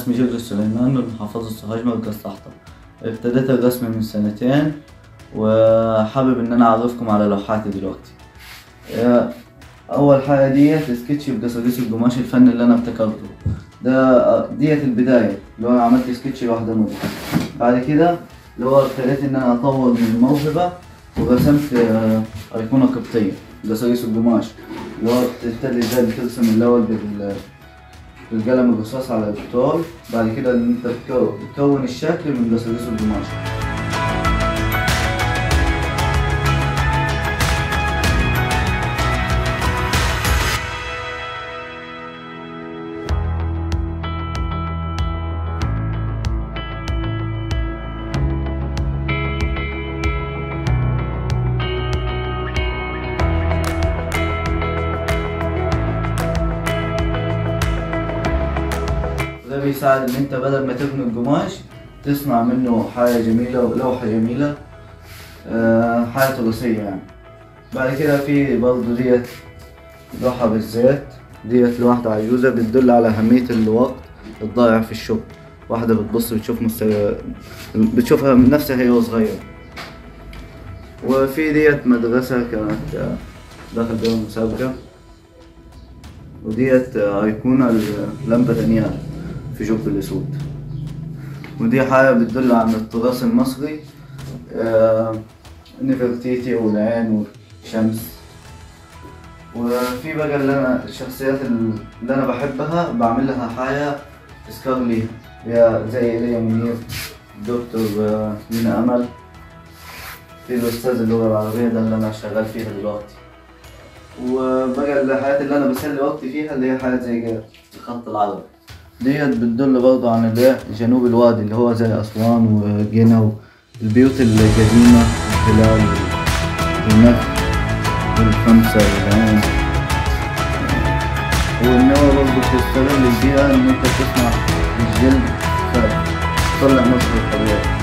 اسمي جورج سليمان من محافظة سوهاج مركز طحطا ابتديت الرسم من سنتين وحابب ان انا اعرفكم على لوحاتي دلوقتي آه، اول حاجة ديت سكتش بقصاقيس القماش الفن اللي انا ابتكرته ده ديت البداية اللي هو انا عملت سكتش لوحدة مدة بعد كده اللي هو ابتديت ان انا اطور من الموهبة ورسمت آه، ايقونة قبطية قصاقيس القماش اللي هو بتبتدي ازاي بترسم الاول بال بالقلم الرصاص على البطال بعد كده ان انت بتكو- بتكون الشكل من قصاقيس القماش ده بيساعد ان انت بدل ما تبني القماش تصنع منه حاجة جميلة لوحة جميلة آه، حاجة تراثية يعني بعد كده في برضه ديت لوحة بالزيت ديت لوحدة عجوزة بتدل على أهمية الوقت الضائع في الشغل واحدة بتبص بتشوف مست... بتشوفها من نفسها هي وصغيرة وفي ديت مدرسة كانت آه، داخل بيها مسابقة وديت أيقونة للمبة دانيال في جوب الأسود ودي حاجة بتدل عن التراث المصري آه، نفرتيتي والعين والشمس وفي بقى اللي أنا الشخصيات اللي أنا بحبها بعمل لها حاجة تذكار ليها هي زي إيليا منير دكتور آه، مينا أمل في الأستاذ اللغة العربية ده اللي أنا شغال فيها دلوقتي وبقى الحاجات اللي انا بسلي وقتي فيها اللي هي حاجات زي كده الخط العربي ديت بتدل برضه عن اللي هي جنوب الوادي اللي هو زي اسوان وجنة والبيوت القديمة الهلال والنخل والخمسة والعين وإن هو برضه بتستغل البيئة إن أنت تصنع الجلد فتطلع مصر الطبيعي